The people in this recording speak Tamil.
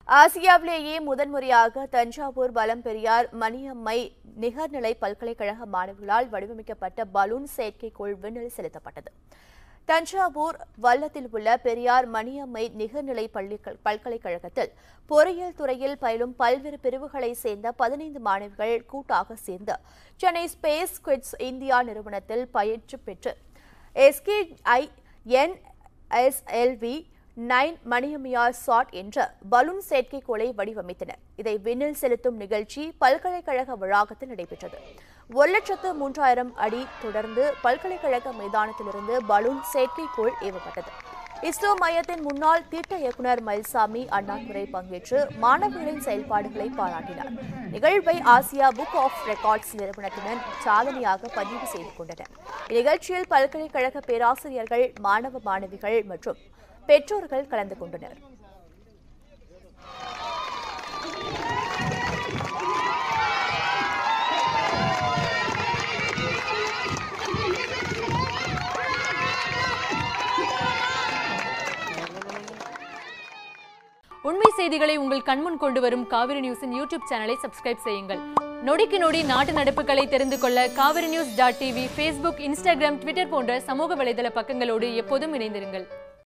ஆசியாவிலேயே முதன்முறையாக தஞ்சாவூர் பலம் பெரியார் மணியம்மை நிகர்நிலை பல்கலைக்கழக மாணவர்களால் வடிவமைக்கப்பட்ட பலூன் செயற்கைக்கோள் விண்ணில் செலுத்தப்பட்டது தஞ்சாவூர் வல்லத்தில் உள்ள பெரியார் மணியம்மை நிகர்நிலை பள்ளி பல்கலைக்கழகத்தில் பொறியியல் துறையில் பயிலும் பல்வேறு பிரிவுகளைச் சேர்ந்த பதினைந்து மாணவிகள் கூட்டாக சேர்ந்து சென்னை ஸ்பேஸ் கிட்ஸ் இந்தியா நிறுவனத்தில் பயிற்சி பெற்று SKI NSLV nine Maniammaiyar sat என்ற பலூன் செயற்கைக்கோளை வடிவமைத்தனர் இதை விண்ணில் செலுத்தும் நிகழ்ச்சி பல்கலைக்கழக வளாகத்தில் நடைபெற்றது ஒரு லட்சத்து மூன்றாயிரம் அடி தொடர்ந்து பல்கலைக்கழக மைதானத்திலிருந்து பலூன் செயற்கைக்கோள் ஏவப்பட்டது இஸ்ரோ மையத்தின் முன்னாள் திட்ட இயக்குநர் மயில்சாமி அண்ணாதுரை பங்கேற்று மாணவர்களின் செயல்பாடுகளை பாராட்டினார் நிகழ்வை ஆசியா புக் ஆஃப் ரெக்கார்ட்ஸ் நிறுவனத்தினர் சாதனையாக பதிவு செய்து கொண்டனர் இந்நிகழ்ச்சியில் பல்கலைக்கழக பேராசிரியர்கள் மாணவ மாணவிகள் மற்றும் பெற்றோர்கள் கலந்து கொண்டனர் உண்மை செய்திகளை உங்கள் கண்முன் கொண்டு வரும் காவிரி நியூஸின் யூடியூப் சேனலை சப்ஸ்கிரைப் செய்யுங்கள் நொடிக்கு நொடி நாட்டு நடப்புகளை தெரிந்து கொள்ள Kaveri news dot TV Facebook Instagram Twitter போன்ற சமூக வலைதள பக்கங்களோடு எப்போதும் இணைந்திருங்கள்